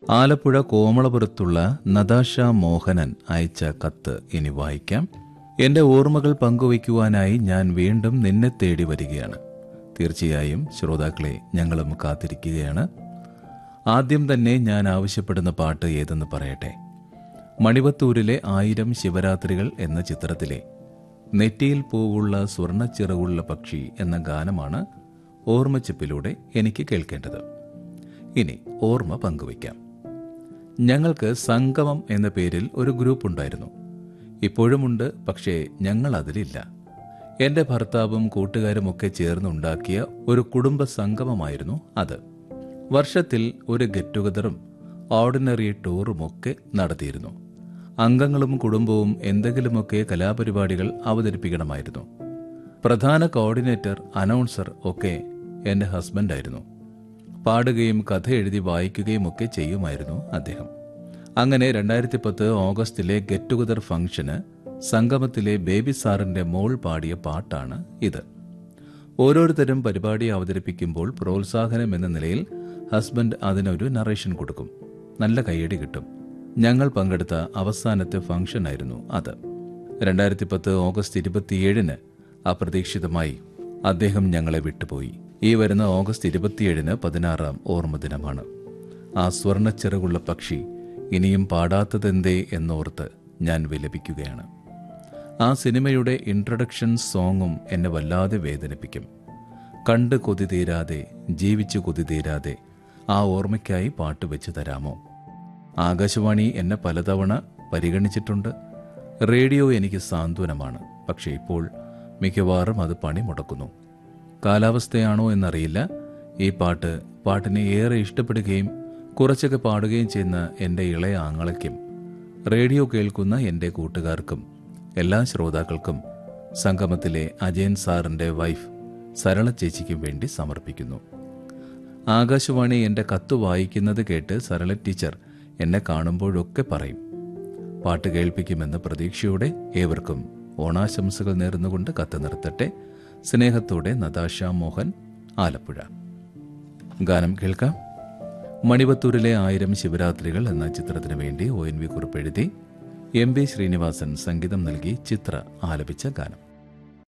ആലപ്പുഴ കോമളപുരത്തുള്ള നതാഷ മോഹനൻ അയച്ച കത്ത് ഇനി വായിക്കാം എന്റെ ഓർമ്മകൾ പങ്കുവയ്ക്കുവാനായി ഞാൻ വീണ്ടും നിന്നെ തേടി വരികയാണ് തീർച്ചയായും ശ്രോതാക്കളെ ഞങ്ങളും കാത്തിരിക്കുകയാണ് ആദ്യം തന്നെ ഞാൻ ആവശ്യപ്പെടുന്ന പാട്ട് ഏതെന്ന് പറയട്ടെ മണിവത്തൂരിലെ ആയിരം ശിവരാത്രികൾ എന്ന ചിത്രത്തിലെ നെറ്റിയിൽ പൂവുള്ള സ്വർണ്ണച്ചിറകുള്ള പക്ഷി എന്ന ഗാനമാണ് ഓർമ്മച്ചിപ്പിലൂടെ എനിക്ക് കേൾക്കേണ്ടത് ഇനി ഓർമ്മ പങ്കുവയ്ക്കാം ഞങ്ങൾക്ക് സംഗമം എന്ന പേരിൽ ഒരു ഗ്രൂപ്പ് ഉണ്ടായിരുന്നു ഇപ്പോഴുമുണ്ട് പക്ഷേ ഞങ്ങൾ അതിലില്ല എന്റെ ഭർത്താവും കൂട്ടുകാരുമൊക്കെ ചേർന്നുണ്ടാക്കിയ ഒരു കുടുംബ സംഗമമായിരുന്നു അത് വർഷത്തിൽ ഒരു ഗെറ്റ് ടുഗദറും ഓർഡിനറി ടൂറുമൊക്കെ നടത്തിയിരുന്നു അംഗങ്ങളും കുടുംബവും എന്തെങ്കിലുമൊക്കെ കലാപരിപാടികൾ അവതരിപ്പിക്കണമായിരുന്നു പ്രധാന കോർഡിനേറ്റർ അനൗൺസർ ഒക്കെ എന്റെ ഹസ്ബൻഡായിരുന്നു പാടുകയും കഥ എഴുതി വായിക്കുകയും ഒക്കെ ചെയ്യുമായിരുന്നു അദ്ദേഹം അങ്ങനെ രണ്ടായിരത്തി പത്ത് ഓഗസ്റ്റിലെ ഗെറ്റ് ടുഗദർ ഫംഗ്ഷന് സംഗമത്തിലെ ബേബി സാറിന്റെ മോൾ പാടിയ പാട്ടാണ് ഇത് ഓരോരുത്തരും പരിപാടി അവതരിപ്പിക്കുമ്പോൾ പ്രോത്സാഹനം എന്ന നിലയിൽ ഹസ്ബൻഡ് അതിനൊരു നറേഷൻ കൊടുക്കും നല്ല കയ്യടി കിട്ടും ഞങ്ങൾ പങ്കെടുത്ത അവസാനത്തെ ഫംഗ്ഷനായിരുന്നു അത് രണ്ടായിരത്തി പത്ത് ഓഗസ്റ്റ് ഇരുപത്തിയേഴിന് അപ്രതീക്ഷിതമായി അദ്ദേഹം ഞങ്ങളെ വിട്ടുപോയി ഈ വരുന്ന ഓഗസ്റ്റ് ഇരുപത്തിയേഴിന് പതിനാറാം ഓർമ്മ ദിനമാണ് ആ സ്വർണ്ണച്ചിറകുള്ള പക്ഷി ഇനിയും പാടാത്തതെന്തേ എന്നോർത്ത് ഞാൻ വിലപിക്കുകയാണ് ആ സിനിമയുടെ ഇൻട്രൊഡക്ഷൻ സോങ്ങും എന്നെ വല്ലാതെ വേദനിപ്പിക്കും കണ്ട് കൊതി തീരാതെ ജീവിച്ചു കൊതി തീരാതെ ആ ഓർമ്മയ്ക്കായി പാട്ട് വെച്ച് തരാമോ ആകാശവാണി എന്നെ പലതവണ പരിഗണിച്ചിട്ടുണ്ട് റേഡിയോ എനിക്ക് സാന്ത്വനമാണ് പക്ഷേ ഇപ്പോൾ മിക്കവാറും അത് പണി മുടക്കുന്നു കാലാവസ്ഥയാണോ എന്നറിയില്ല ഈ പാട്ട് പാട്ടിനെ ഏറെ ഇഷ്ടപ്പെടുകയും കുറച്ചൊക്കെ പാടുകയും ചെയ്യുന്ന എൻ്റെ ഇളയ ആങ്ങളയ്ക്കും റേഡിയോ കേൾക്കുന്ന എൻ്റെ കൂട്ടുകാർക്കും എല്ലാ ശ്രോതാക്കൾക്കും സംഗമത്തിലെ അജയൻ സാറിൻ്റെ വൈഫ് സരള ചേച്ചിക്കും വേണ്ടി സമർപ്പിക്കുന്നു ആകാശവാണി എൻ്റെ കത്ത് വായിക്കുന്നത് കേട്ട് സരള ടീച്ചർ എന്നെ കാണുമ്പോഴൊക്കെ പറയും പാട്ട് കേൾപ്പിക്കുമെന്ന പ്രതീക്ഷയോടെ ഏവർക്കും ഓണാശംസകൾ നേർന്നുകൊണ്ട് കത്ത് നിർത്തട്ടെ സ്നേഹത്തോടെ നതാഷ മോഹൻ ആലപ്പുഴ ഗാനം കേൾക്കാം മണിവത്തൂരിലെ ആയിരം ശിവരാത്രികൾ എന്ന ചിത്രത്തിനു വേണ്ടി ഒ എൻ വി കുറിപ്പ് എഴുതി എം ബി ശ്രീനിവാസൻ സംഗീതം നൽകി ചിത്ര ആലപിച്ച ഗാനം